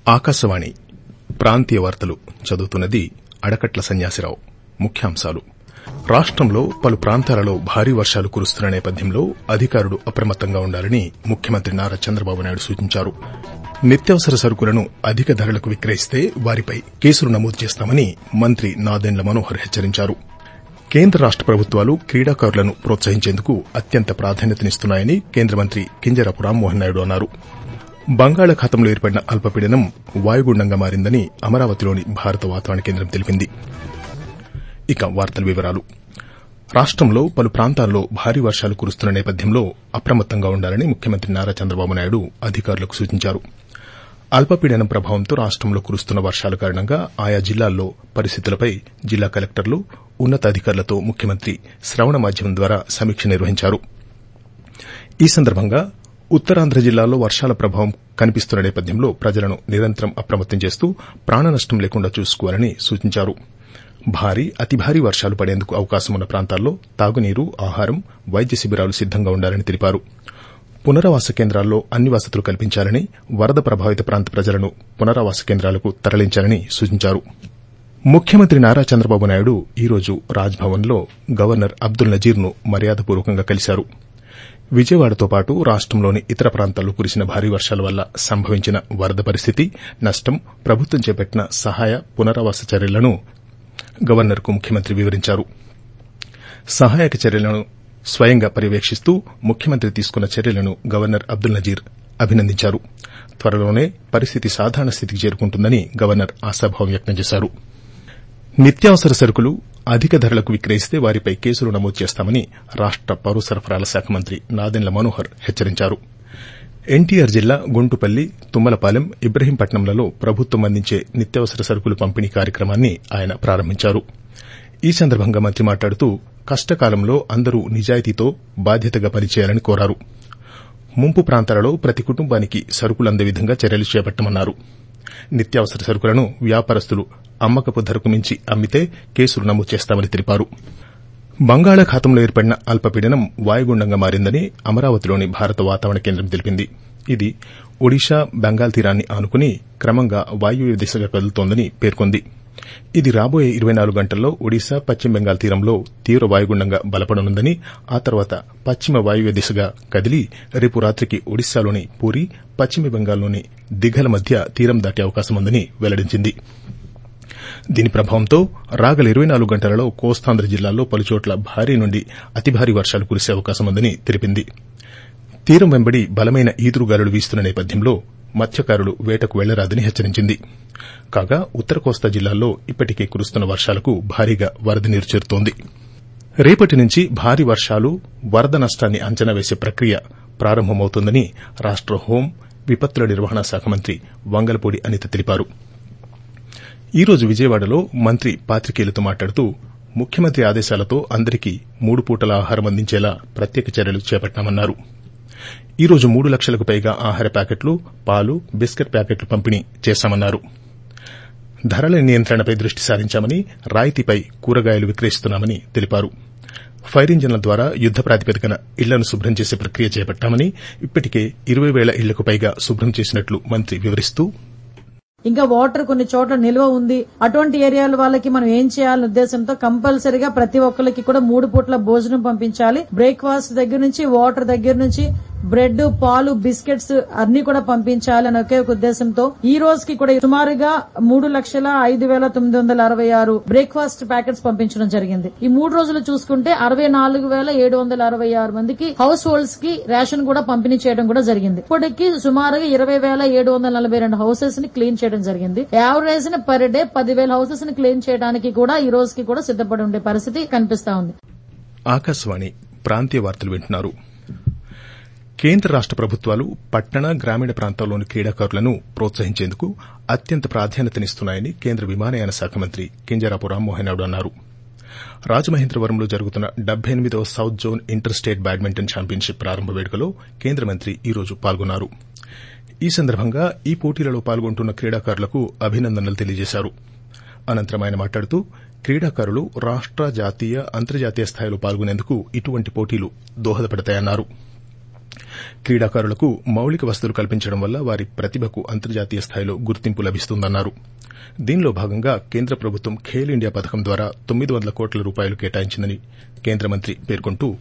ఆకాశవాణి ప్రాంతీయ వార్తలు చదువుతున్నది అడకట్ల సన్యాసిరావు ముఖ్యాంశాలు రాష్టంలో పలు ప్రాంతాలలో భారీ వర్షాలు కురుస్తున్న నేపథ్యంలో అధికారులు అప్రమత్తంగా ఉండాలని ముఖ్యమంత్రి నారా చంద్రబాబు నాయుడు సూచించారు నిత్యావసర సరుకులను అధిక ధరలకు విక్రయిస్తే వారిపై కేసులు నమోదు చేస్తామని మంత్రి నాదెండ్ల మనోహర్ హెచ్చరించారు కేంద్ర రాష్ట ప్రభుత్వాలు క్రీడాకారులను ప్రోత్సహించేందుకు అత్యంత ప్రాధాన్యతనిస్తున్నాయని కేంద్ర మంత్రి కింజరాపు రామ్మోహన్ నాయుడు అన్నారు బంగాళాఖాతంలో ఏర్పడిన అల్పపీడనం వాయుగుండంగా మారిందని అమరావతిలోని భారత వాతావరణ కేంద్రం తెలిపింది ఇక వార్తల వివరాలు రాష్టంలో పలు ప్రాంతాల్లో భారీ వర్షాలు కురుస్తున్న నేపథ్యంలో అప్రమత్తంగా ఉండాలని ముఖ్యమంత్రి నారా చంద్రబాబు నాయుడు అధికారులకు సూచించారు అల్పపీడనం ప్రభావంతో రాష్టంలో కురుస్తున్న వర్షాల కారణంగా ఆయా జిల్లాల్లో పరిస్థితులపై జిల్లా కలెక్టర్లు ఉన్నతాధికారులతో ముఖ్యమంత్రి శ్రవణ మాధ్యమం ద్వారా సమీక్ష నిర్వహించారు ఈ సందర్భంగా ఉత్తరాంధ్ర జిల్లాల్లో వర్షాల ప్రభావం కనిపిస్తున్న నేపథ్యంలో ప్రజలను నిరంతరం అప్రమత్తం చేస్తూ ప్రాణ నష్టం లేకుండా చూసుకోవాలని సూచించారు భారీ అతి భారీ వర్షాలు పడేందుకు అవకాశం ఉన్న ప్రాంతాల్లో తాగునీరు ఆహారం వైద్య శిబిరాలు సిద్దంగా ఉండాలని తెలిపారు పునరావాస కేంద్రాల్లో అన్ని వసతులు కల్పించాలని వరద ప్రభావిత ప్రాంత ప్రజలను పునరావాస కేంద్రాలకు తరలించాలని సూచించారు ముఖ్యమంత్రి నారా చంద్రబాబు నాయుడు ఈ రోజు రాజ్భవన్లో గవర్నర్ అబ్దుల్ నజీర్ను మర్యాదపూర్వకంగా కలిశారు విజయవాడతో పాటు రాష్టంలోని ఇతర ప్రాంతాల్లో కురిసిన భారీ వర్షాల వల్ల సంభవించిన వరద పరిస్థితి నష్టం ప్రభుత్వం చేపట్టిన సహాయ పునరావాస చర్యలను గవర్నర్కు ముఖ్యమంత్రి వివరించారు సహాయక చర్యలను స్వయంగా పర్యవేక్షిస్తూ ముఖ్యమంత్రి తీసుకున్న చర్యలను గవర్నర్ అబ్దుల్ నజీర్ అభినందించారు త్వరలోనే పరిస్థితి సాధారణ స్థితికి చేరుకుంటుందని గవర్నర్ ఆశాభావం వ్యక్తం చేశారు నిత్యావసర సరుకులు అధిక ధరలకు విక్రయిస్తే వారిపై కేసులు నమోదు చేస్తామని రాష్ట పౌర సరఫరాల శాఖ మంత్రి నాదెండ్ల మనోహర్ హెచ్చరించారు ఎన్టీఆర్ జిల్లా గుంటుపల్లి తుమ్మలపాలెం ఇబ్రహీంపట్నంలలో ప్రభుత్వం అందించే నిత్యావసర సరుకులు పంపిణీ కార్యక్రమాన్ని ఆయన ప్రారంభించారు ఈ సందర్భంగా మంత్రి మాట్లాడుతూ కష్టకాలంలో అందరూ నిజాయితీతో బాధ్యతగా పనిచేయాలని కోరారు ముంపు ప్రాంతాలలో ప్రతి కుటుంబానికి సరుకులు అందే విధంగా చర్యలు చేపట్టమన్నారు నిత్యావసర సరుకులను వ్యాపారస్తులు అమ్మకపు ధరకు మించి అమ్మితే కేసులు నమోదు చేస్తామని తెలిపారు బంగాళాఖాతంలో ఏర్పడిన అల్పపీడనం వాయుగుండంగా మారిందని అమరావతిలోని భారత వాతావరణ కేంద్రం తెలిపింది ఇది ఒడిషా బెంగాల్ తీరాన్ని ఆనుకుని క్రమంగా వాయువ్య దిశగా కదులుతోందని పేర్కొంది ఇది రాబోయే ఇరవై నాలుగు గంటల్లో ఒడిశా పశ్చిమ బెంగాల్ తీరంలో తీవ్ర వాయుగుండంగా బలపడనుందని ఆ తర్వాత పశ్చిమ వాయువ్య దిశగా కదిలి రేపు రాత్రికి ఒడిశాలోని పూరి పశ్చిమ బెంగాల్లోని దిఘల మధ్య తీరం దాటే అవకాశం ఉందని వెల్లడించింది దీని ప్రభావంతో రాగల ఇరవై నాలుగు గంటలలో కోస్తాంధ్ర జిల్లాల్లో పలుచోట్ల భారీ నుండి అతి భారీ వర్షాలు కురిసే అవకాశం ఉందని తెలిపింది తీరం వెంబడి బలమైన ఈదురుగాలులు వీస్తున్న నేపథ్యంలో మత్స్యకారులు వేటకు వెళ్లరాదని హెచ్చరించింది కాగా ఉత్తర కోస్తా జిల్లాల్లో ఇప్పటికే కురుస్తున్న వర్షాలకు భారీగా వరద నీరు చేరుతోంది రేపటి నుంచి భారీ వర్షాలు వరద నష్టాన్ని అంచనా వేసే ప్రక్రియ ప్రారంభమవుతోందని రాష్ట హోం విపత్తుల నిర్వహణ శాఖ మంత్రి వంగలపూడి అనిత తెలిపారు ఈ రోజు విజయవాడలో మంత్రి పాత్రికేయులతో మాట్లాడుతూ ముఖ్యమంత్రి ఆదేశాలతో అందరికీ మూడు పూటల ఆహారం అందించేలా ప్రత్యేక చర్యలు చేపట్టామన్నారు ఈ రోజు మూడు లక్షలకు పైగా ఆహార ప్యాకెట్లు పాలు బిస్కెట్ ప్యాకెట్లు పంపిణీ చేశామన్నారు ధరల నియంత్రణపై దృష్టి సారించామని రాయితీపై కూరగాయలు విక్రయిస్తున్నామని తెలిపారు ఫైర్ ఇంజన్ల ద్వారా యుద్ద ప్రాతిపదికన ఇళ్లను శుభ్రం చేసే ప్రక్రియ చేపట్టామని ఇప్పటికే ఇరవై వేల ఇళ్లకు పైగా శుభ్రం చేసినట్లు మంత్రి వివరిస్తూ ఇంకా వాటర్ కొన్ని చోట్ల నిల్వ ఉంది అటువంటి ఏరియాల వాళ్ళకి మనం ఏం చేయాలనే ఉద్దేశంతో కంపల్సరిగా ప్రతి ఒక్కరికి కూడా మూడు పూట్ల భోజనం పంపించాలి బ్రేక్ఫాస్ట్ దగ్గర నుంచి వాటర్ దగ్గర నుంచి బ్రెడ్ పాలు బిస్కెట్స్ అన్ని కూడా పంపించాలి అని ఒకే ఒక ఉద్దేశంతో ఈ రోజుకి కూడా సుమారుగా మూడు లక్షల ఐదు వేల తొమ్మిది వందల అరవై ఆరు బ్రేక్ఫాస్ట్ ప్యాకెట్స్ పంపించడం జరిగింది ఈ మూడు రోజులు చూసుకుంటే అరవై నాలుగు వేల ఏడు వందల అరవై ఆరు మందికి హౌస్ హోల్డ్స్ కి రేషన్ కూడా పంపిణీ చేయడం కూడా జరిగింది ఇప్పటికి సుమారుగా ఇరవై వేల ఏడు వందల నలభై రెండు హౌసెస్ ని క్లీన్ చేయడం జరిగింది యావరేజ్ ని పర్ డే పదివేల హౌసెస్ ని క్లీన్ చేయడానికి కూడా ఈ రోజుకి కూడా సిద్దపడి ఉండే పరిస్థితి కనిపిస్తా ఉంది ఆకాశవాణి ప్రాంతీయ వార్తలు వింటున్నారు కేంద్ర రాష్ట ప్రభుత్వాలు పట్టణ గ్రామీణ ప్రాంతాల్లోని క్రీడాకారులను ప్రోత్సహించేందుకు అత్యంత ప్రాధాన్యతనిస్తున్నాయని కేంద్ర విమానయాన శాఖ మంత్రి కింజరాపు రామ్మోహన్ నాయుడు అన్నారు రాజమహేంద్రవరంలో జరుగుతున్న డెబ్బై ఎనిమిదవ south zone inter state badminton championship ప్రారంభ వేడుకలో కేంద్ర మంత్రి ఈ రోజు పాల్గొన్నారు ఈ సందర్భంగా ఈ పోటీలలో పాల్గొంటున్న క్రీడాకారులకు అభినందనలు తెలియజేశారు అనంతరం ఆయన మాట్లాడుతూ క్రీడాకారులు రాష్ట జాతీయ అంతర్జాతీయ స్థాయిలో పాల్గొనేందుకు ఇటువంటి పోటీలు దోహదపడతాయన్నారు క్రీడాకారులకు మౌలిక వసతులు కల్పించడం వల్ల వారి ప్రతిభకు అంతర్జాతీయ స్థాయిలో గుర్తింపు లభిస్తుందన్నారు దీనిలో భాగంగా కేంద్ర ప్రభుత్వం ఖేల్ ఇండియా పథకం ద్వారా తొమ్మిది వందల కోట్ల రూపాయలు కేటాయించిందని కేంద్ర మంత్రి పేర్కొంటూ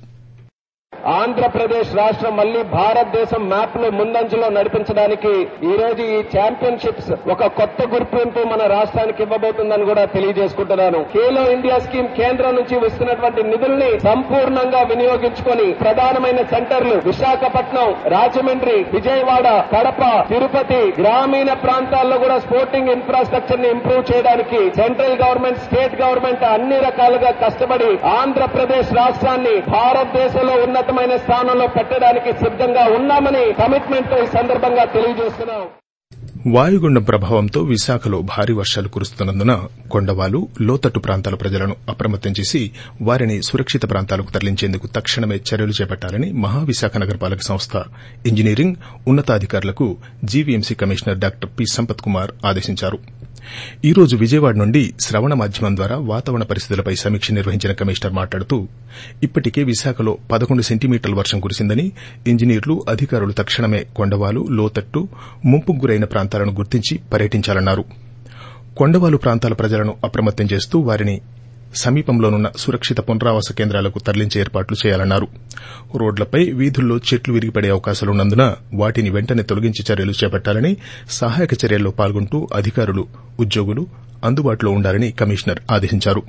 ఆంధ్రప్రదేశ్ రాష్ట్రం మళ్లీ భారతదేశం మ్యాప్ లో ముందంజలో నడిపించడానికి ఈ రోజు ఈ ఛాంపియన్షిప్స్ ఒక కొత్త గుర్తింపు మన రాష్ట్రానికి ఇవ్వబోతుందని కూడా తెలియజేసుకుంటున్నాను ఖేలో ఇండియా స్కీమ్ కేంద్రం నుంచి వస్తున్నటువంటి నిధుల్ని సంపూర్ణంగా వినియోగించుకొని ప్రధానమైన సెంటర్లు విశాఖపట్నం రాజమండ్రి విజయవాడ కడప తిరుపతి గ్రామీణ ప్రాంతాల్లో కూడా స్పోర్టింగ్ ఇన్ఫ్రాస్ట్రక్చర్ ని ఇంప్రూవ్ చేయడానికి సెంట్రల్ గవర్నమెంట్ స్టేట్ గవర్నమెంట్ అన్ని రకాలుగా కష్టపడి ఆంధ్రప్రదేశ్ రాష్ట్రాన్ని భారతదేశంలో ఉన్నతమైన స్థానంలో పెట్టడానికి సిద్ధంగా ఉన్నామని కమిట్మెంట్ ఈ సందర్భంగా తెలియజేస్తున్నాం వాయుగుండం ప్రభావంతో విశాఖలో భారీ వర్షాలు కురుస్తున్నందున కొండవాలు లోతట్టు ప్రాంతాల ప్రజలను అప్రమత్తం చేసి వారిని సురక్షిత ప్రాంతాలకు తరలించేందుకు తక్షణమే చర్యలు చేపట్టాలని మహావిశాఖ నగరపాలక సంస్థ ఇంజనీరింగ్ ఉన్నతాధికారులకు GVMC commissioner doctor P Sampath Kumar ఆదేశించారు ఈ రోజు విజయవాడ నుండి శ్రవణ మాధ్యమం ద్వారా వాతావరణ పరిస్థితులపై సమీక్ష నిర్వహించిన కమిషనర్ మాట్లాడుతూ ఇప్పటికే విశాఖలో పదకొండు సెంటీమీటర్ల వర్షం కురిసిందని ఇంజనీర్లు అధికారులు తక్షణమే కొండవాలు లోతట్టు ముంపుకు గురైన ప్రాంతాలను గుర్తించి పర్యటించాలన్నారు కొండవాలు ప్రాంతాల ప్రజలను అప్రమత్తం చేస్తూ వారిని సమీపంలోనున్న సురక్షిత పునరావాస కేంద్రాలకు తరలించే ఏర్పాట్లు చేయాలన్నారు రోడ్లపై వీధుల్లో చెట్లు విరిగిపడే అవకాశాలున్నందున వాటిని వెంటనే తొలగించి చర్యలు చేపట్టాలని సహాయక చర్యల్లో పాల్గొంటూ అధికారులు ఉద్యోగులు అందుబాటులో ఉండాలని కమిషనర్ ఆదేశించారు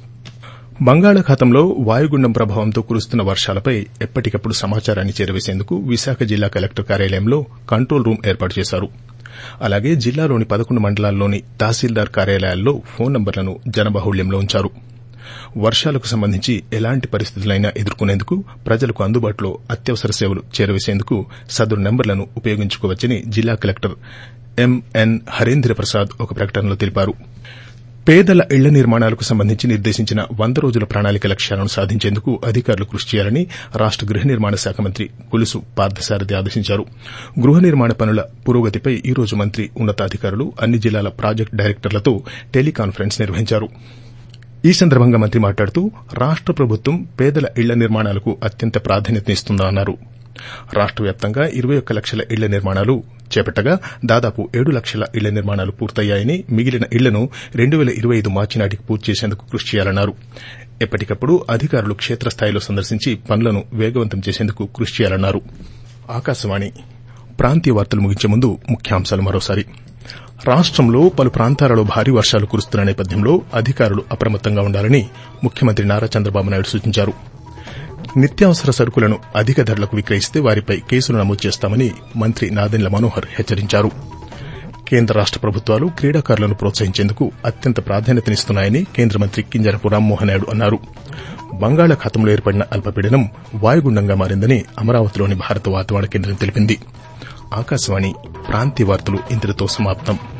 బంగాళాఖాతంలో వాయుగుండం ప్రభావంతో కురుస్తున్న వర్షాలపై ఎప్పటికప్పుడు సమాచారాన్ని చేరవేసేందుకు విశాఖ జిల్లా కలెక్టర్ కార్యాలయంలో కంట్రోల్ రూం ఏర్పాటు చేశారు అలాగే జిల్లాలోని పదకొండు మండలాల్లోని తహసీల్దార్ కార్యాలయాల్లో ఫోన్ నంబర్లను జనబాహుళ్యంలో ఉంచారు వర్షాలకు సంబంధించి ఎలాంటి పరిస్థితులైనా ఎదుర్కొనేందుకు ప్రజలకు అందుబాటులో అత్యవసర సేవలు చేరవేసేందుకు సదరు నెంబర్లను ఉపయోగించుకోవచ్చని జిల్లా కలెక్టర్ ఎంఎన్ హరేంద్ర ప్రసాద్ ఒక ప్రకటనలో తెలిపారు పేదల ఇళ్ల నిర్మాణాలకు సంబంధించి నిర్దేశించిన వంద రోజుల ప్రణాళిక లక్ష్యాలను సాధించేందుకు అధికారులు కృషి చేయాలని రాష్ట గృహ నిర్మాణ శాఖ మంత్రి కొలుసు పార్థసారథి ఆదేశించారు గృహ నిర్మాణ పనుల పురోగతిపై ఈ రోజు మంత్రి ఉన్నతాధికారులు అన్ని జిల్లాల ప్రాజెక్టు డైరెక్టర్లతో టెలికాన్ఫరెన్స్ నిర్వహించారు ఈ సందర్భంగా మంత్రి మాట్లాడుతూ రాష్ట ప్రభుత్వం పేదల ఇళ్ల నిర్మాణాలకు అత్యంత ప్రాధాన్యతనిస్తుందన్నారు రాష్ట వ్యాప్తంగా ఇరవై ఒక్క లక్షల ఇళ్ల నిర్మాణాలు చేపట్టగా దాదాపు ఏడు లక్షల ఇళ్ల నిర్మాణాలు పూర్తయ్యాయని మిగిలిన ఇళ్లను రెండు పేల ఇరవై ఐదు మార్చి నాటికి పూర్తి చేసేందుకు కృషి చేయాలన్నారు ఎప్పటికప్పుడు అధికారులు క్షేత్రస్థాయిలో సందర్శించి పనులను వేగవంతం చేసేందుకు కృషి చేయాలన్నారు ఆకాశవాణి ప్రాంతీయ వార్తలు ముగించే ముందు ముఖ్యాంశాలు మరోసారి రాష్టంలో పలు ప్రాంతాలలో భారీ వర్షాలు కురుస్తున్న నేపథ్యంలో అధికారులు అప్రమత్తంగా ఉండాలని ముఖ్యమంత్రి నారా చంద్రబాబు నాయుడు సూచించారు నిత్యావసర సరుకులను అధిక ధరలకు విక్రయిస్తే వారిపై కేసులు నమోదు చేస్తామని మంత్రి నాదెండ్ల మనోహర్ హెచ్చరించారు కేంద్ర రాష్ట ప్రభుత్వాలు క్రీడాకారులను ప్రోత్సహించేందుకు అత్యంత ప్రాధాన్యతనిస్తున్నాయని కేంద్ర మంత్రి కింజరపు రామ్మోహన్ నాయుడు అన్నారు బంగాళాఖాతంలో ఏర్పడిన అల్పపీడనం వాయుగుండంగా మారిందని అమరావతిలోని భారత వాతావరణ కేంద్రం తెలిపింది ఆకాశవాణి ప్రాంతీయ వార్తలు ఇంతటితో సమాప్తం